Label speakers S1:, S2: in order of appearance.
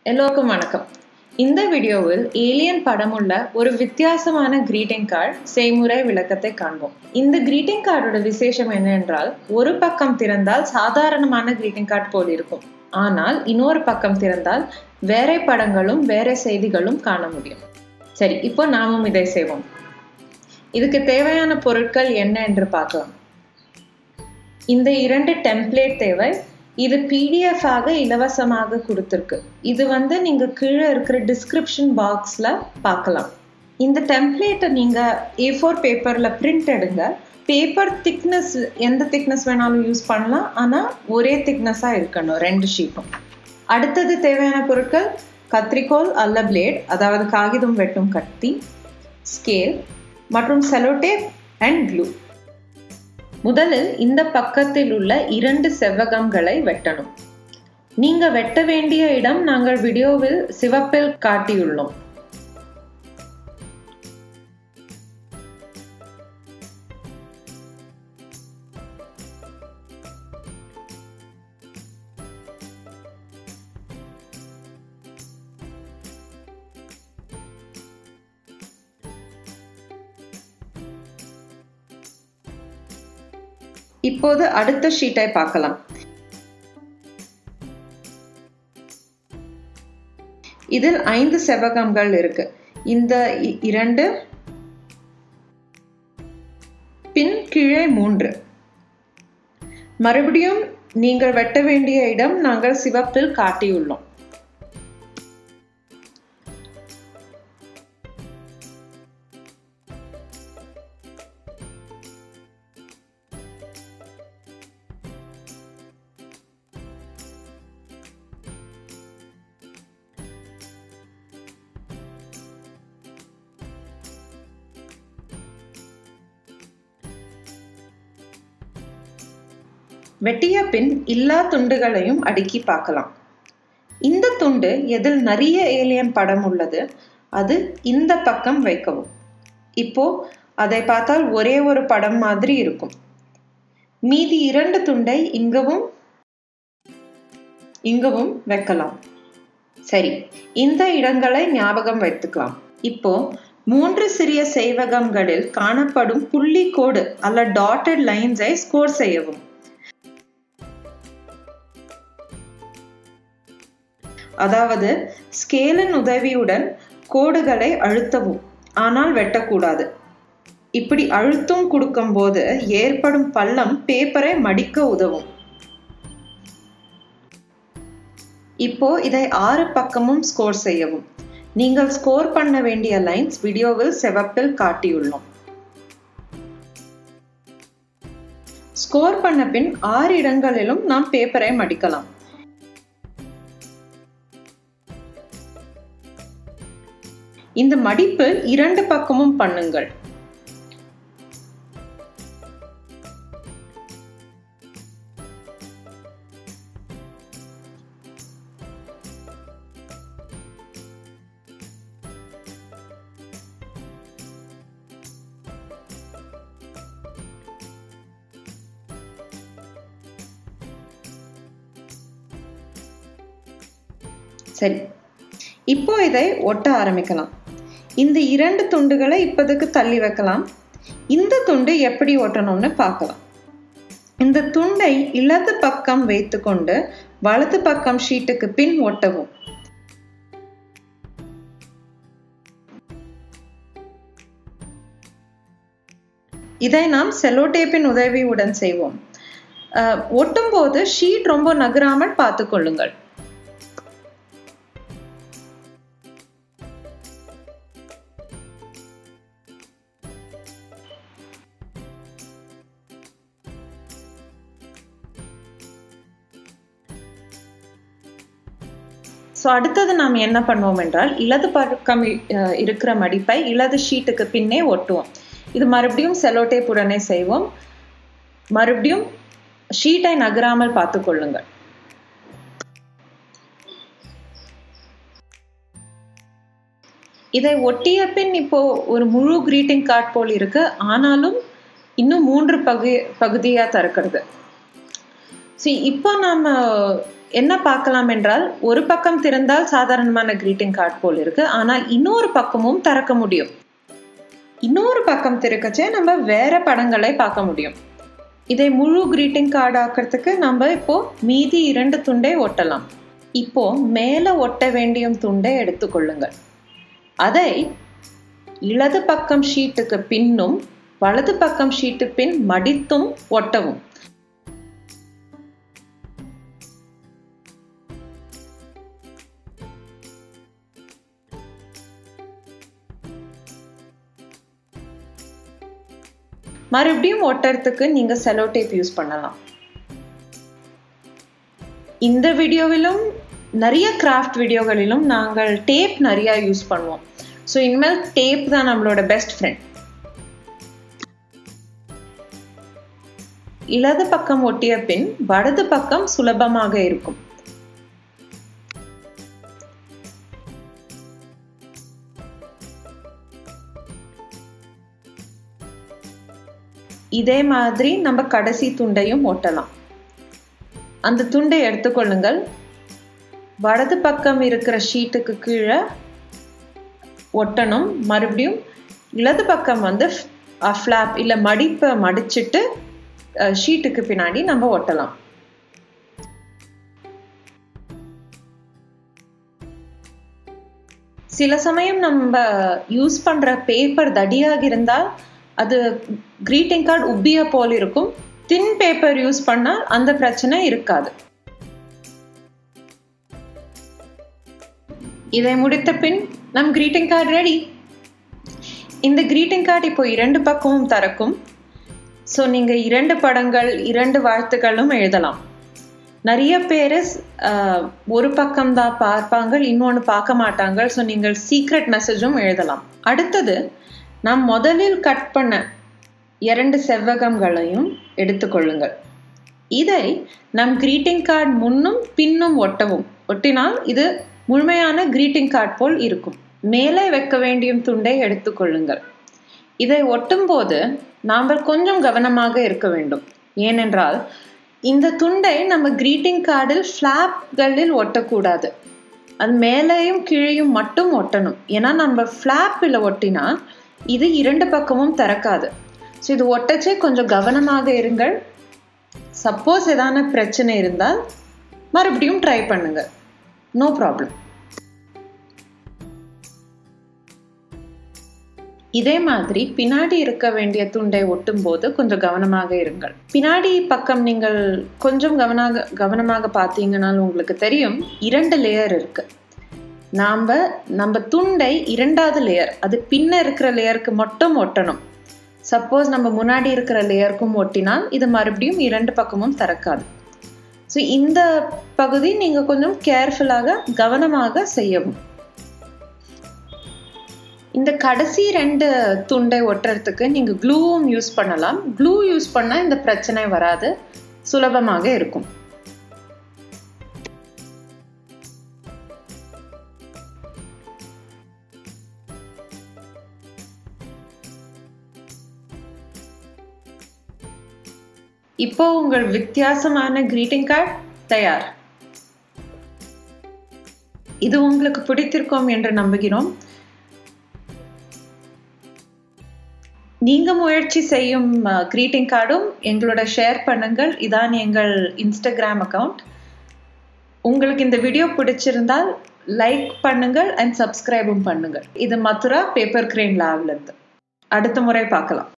S1: எல்லோருக்கும் வணக்கம் இந்த வீடியோவில் ஏலியன் படமுள்ள ஒரு வித்தியாசமான கிரீட்டிங் கார்டு செய்முறை விளக்கத்தை காண்போம் இந்த கிரீட்டிங் கார்டோட விசேஷம் என்னவென்றால் ஒரு பக்கம் திறந்தால் சாதாரணமான கிரீட்டிங் கார்டு போல் இருக்கும் ஆனால் இன்னொரு பக்கம் திறந்தால் வேற படங்களும் வேற செய்திகளும் காண முடியும் சரி இப்போ நாமும் இதை செய்வோம் இதுக்கு தேவையான பொருட்கள் என்ன என்று பார்க்கலாம் இந்த இரண்டு டெம்ப்ளேட் தேவை இது பிடிஎஃப் ஆக இலவசமாக கொடுத்துருக்கு இது வந்து நீங்க கீழே இருக்கிற டிஸ்கிரிப்ஷன் பாக்ஸ்ல பார்க்கலாம் இந்த டெம்ப்ளேட்டை நீங்க ஏ ஃபோர் பேப்பர்ல பிரிண்ட் எடுங்க பேப்பர் திக்னஸ் எந்த திக்னஸ் வேணாலும் யூஸ் பண்ணலாம் ஆனா ஒரே திக்னஸா இருக்கணும் ரெண்டு ஷீட்டும் அடுத்தது தேவையான பொருட்கள் கத்திரிக்கோல் அல்ல பிளேட் அதாவது காகிதம் வெட்டும் கத்தி ஸ்கேல் மற்றும் செலோடேப் அண்ட் க்ளூ முதலில் இந்த பக்கத்தில் உள்ள இரண்டு செவ்வகங்களை வெட்டணும் நீங்க வெட்ட வேண்டிய இடம் நாங்கள் வீடியோவில் சிவப்பில் காட்டியுள்ளோம் இப்போது அடுத்த ஷீட்டை பார்க்கலாம் இதில் ஐந்து செவ்வகங்கள் இருக்கு இந்த இரண்டு பின் கீழே மூன்று மறுபடியும் நீங்கள் வெட்ட வேண்டிய இடம் நாங்கள் சிவப்பில் காட்டியுள்ளோம் வெட்டிய பின் எல்லா துண்டுகளையும் அடுக்கி பார்க்கலாம் இந்த துண்டு எதில் நிறைய ஏலியன் படம் உள்ளது அது இந்த பக்கம் வைக்கவும் இப்போ அதை பார்த்தால் ஒரே ஒரு படம் மாதிரி இருக்கும் மீதி இரண்டு துண்டை இங்கவும் இங்கவும் வைக்கலாம் சரி இந்த இடங்களை ஞாபகம் வைத்துக்கலாம் இப்போ மூன்று சிறிய செய்வகங்களில் காணப்படும் புள்ளி கோடு அல்ல டாட்டட் லைன்ஸை ஸ்கோர் செய்யவும் அதாவது ஸ்கேலின் உதவியுடன் கோடுகளை அழுத்தவும் ஆனால் வெட்டக்கூடாது இப்படி அழுத்தம் கொடுக்கும்போது ஏற்படும் பள்ளம் பேப்பரை மடிக்க உதவும் இப்போ இதை ஆறு பக்கமும் ஸ்கோர் செய்யவும் நீங்கள் ஸ்கோர் பண்ண வேண்டிய லைன்ஸ் வீடியோவில் செவப்பில் காட்டியுள்ளோம் ஸ்கோர் பண்ண பின் ஆறு இடங்களிலும் நாம் பேப்பரை மடிக்கலாம் இந்த மடிப்பு இரண்டு பக்கமும் பண்ணுங்கள் சரி இப்போ இதை ஒட்ட ஆரம்பிக்கலாம் இந்த இரண்டு துண்டுகளை இப்போதைக்கு தள்ளி வைக்கலாம் இந்த துண்டு எப்படி ஒட்டணும்னு பார்க்கலாம் இந்த துண்டை இடது பக்கம் வைத்துக்கொண்டு வலது பக்கம் ஷீட்டுக்கு பின் ஒட்டவும் இதை நாம் செலோடேப்பின் உதவியுடன் செய்வோம் ஒட்டும் போது ஷீட் ரொம்ப நகராமல் பார்த்து கொள்ளுங்கள் ஸோ அடுத்தது நாம் என்ன பண்ணுவோம் என்றால் இலது பக்கம் இருக்கிற மடிப்பை இலது ஷீட்டுக்கு பின்னே ஒட்டுவோம் இது மறுபடியும் செலோடேப் உடனே செய்வோம் மறுபடியும் ஷீட்டை நகராமல் பார்த்து கொள்ளுங்கள் இதை ஒட்டிய பின் இப்போ ஒரு முழு கிரீட்டிங் கார்டு போல் இருக்கு ஆனாலும் இன்னும் மூன்று பகு பகுதியாக திறக்கிறது ஸோ இப்போ நாம் என்ன பார்க்கலாம் என்றால் ஒரு பக்கம் திறந்தால் சாதாரணமான கிரீட்டிங் கார்டு போல் இருக்கு ஆனால் இன்னொரு பக்கமும் திறக்க முடியும் இன்னொரு பக்கம் திறக்கச்சே நம்ம வேற படங்களை பார்க்க முடியும் இதை முழு கிரீட்டிங் கார்டு ஆக்கிறதுக்கு நம்ம இப்போ மீதி இரண்டு துண்டை ஒட்டலாம் இப்போ மேல ஒட்ட வேண்டிய துண்டை எடுத்துக்கொள்ளுங்கள் அதை இடது பக்கம் ஷீட்டுக்கு பின்னும் வலது பக்கம் ஷீட்டு பின் மடித்தும் ஒட்டவும் மறுபடியும் ஒட்டுறதுக்கு நீங்க செலோ டேப் யூஸ் பண்ணலாம் இந்த வீடியோவிலும் நிறைய கிராஃப்ட் வீடியோகளிலும் நாங்கள் டேப் நிறைய யூஸ் பண்ணுவோம் ஸோ இனிமேல் டேப் தான் நம்மளோட பெஸ்ட் ஃப்ரெண்ட் இடது பக்கம் ஒட்டிய பின் வலது பக்கம் சுலபமாக இருக்கும் இதே மாதிரி நம்ம கடைசி துண்டையும் ஒட்டலாம் அந்த துண்டை எடுத்துக்கொள்ளுங்கள் வலது பக்கம் இருக்கிற ஷீட்டுக்கு கீழே ஒட்டணும் மறுபடியும் இடது பக்கம் வந்து ஃப்ளாப் இல்லை மடிப்பை மடிச்சிட்டு ஷீட்டுக்கு பின்னாடி நம்ம ஒட்டலாம் சில சமயம் நம்ம யூஸ் பண்ற பேப்பர் தடியாக இருந்தால் அது கிரீட்டிங் கார்டு உப்பிய போல் இருக்கும் தின் பேப்பர் யூஸ் பண்ணால் அந்த பிரச்சனை இருக்காது இதை முடித்த பின் நம் கிரீட்டிங் கார்டு ரெடி இந்த கிரீட்டிங் கார்டு இப்போ இரண்டு பக்கமும் திறக்கும் ஸோ நீங்கள் இரண்டு படங்கள் இரண்டு வாழ்த்துக்களும் எழுதலாம் நிறைய பேர் ஒரு பக்கம் தான் பார்ப்பாங்க இன்னொன்று பார்க்க மாட்டாங்க ஸோ நீங்கள் சீக்ரெட் மெசேஜும் எழுதலாம் அடுத்தது நாம் முதலில் கட் பண்ண இரண்டு செவ்வகங்களையும் எடுத்துக்கொள்ளுங்கள் இதை நம் கிரீட்டிங் கார்டு முன்னும் பின்னும் ஒட்டவும் ஒட்டினால் இது முழுமையான கிரீட்டிங் கார்டு போல் இருக்கும் மேலே வைக்க வேண்டிய துண்டை எடுத்துக்கொள்ளுங்கள் இதை ஒட்டும் போது நாம் கொஞ்சம் கவனமாக இருக்க வேண்டும் ஏனென்றால் இந்த துண்டை நம்ம கிரீட்டிங் கார்டில் ஃப்ளாப்களில் ஒட்டக்கூடாது அது மேலேயும் கீழேயும் மட்டும் ஒட்டணும் ஏன்னா நம்ம ஃப்ளாப்பில் ஒட்டினா இது இரண்டு பக்கமும் திறக்காது ஸோ இது ஒட்டச்சே கொஞ்சம் கவனமாக இருங்கள் சப்போஸ் ஏதான பிரச்சனை இருந்தால் மறுபடியும் ட்ரை பண்ணுங்க நோ ப்ராப்ளம் இதே மாதிரி பின்னாடி இருக்க வேண்டிய துண்டை ஒட்டும் போது கொஞ்சம் கவனமாக இருங்கள் பின்னாடி பக்கம் நீங்கள் கொஞ்சம் கவனமாக கவனமாக பார்த்தீங்கன்னால் உங்களுக்கு தெரியும் இரண்டு லேயர் இருக்கு நாம் நம்ம துண்டை இரண்டாவது லேயர் அது பின்ன இருக்கிற லேயருக்கு மட்டும் ஒட்டணும் சப்போஸ் நம்ம முன்னாடி இருக்கிற லேயருக்கும் ஒட்டினால் இது மறுபடியும் இரண்டு பக்கமும் திறக்காது ஸோ இந்த பகுதி நீங்கள் கொஞ்சம் கேர்ஃபுல்லாக கவனமாக செய்யவும் இந்த கடைசி ரெண்டு துண்டை ஒட்டுறதுக்கு நீங்கள் க்ளூவும் யூஸ் பண்ணலாம் க்ளூ யூஸ் பண்ணால் இந்த பிரச்சனை வராது சுலபமாக இருக்கும் இப்போ உங்கள் வித்தியாசமான கிரீட்டிங் கார்டு தயார் இது உங்களுக்கு பிடித்திருக்கும் என்று நம்புகிறோம் நீங்க முயற்சி செய்யும் கிரீட்டிங் கார்டும் எங்களோட ஷேர் பண்ணுங்கள் இதான் எங்கள் இன்ஸ்டாகிராம் அக்கவுண்ட் உங்களுக்கு இந்த வீடியோ பிடிச்சிருந்தால் லைக் பண்ணுங்கள் அண்ட் சப்ஸ்கிரைபும் பண்ணுங்கள் இது மதுரா பேப்பர் கிரெயின் லேப்ல இருந்து அடுத்த முறை பார்க்கலாம்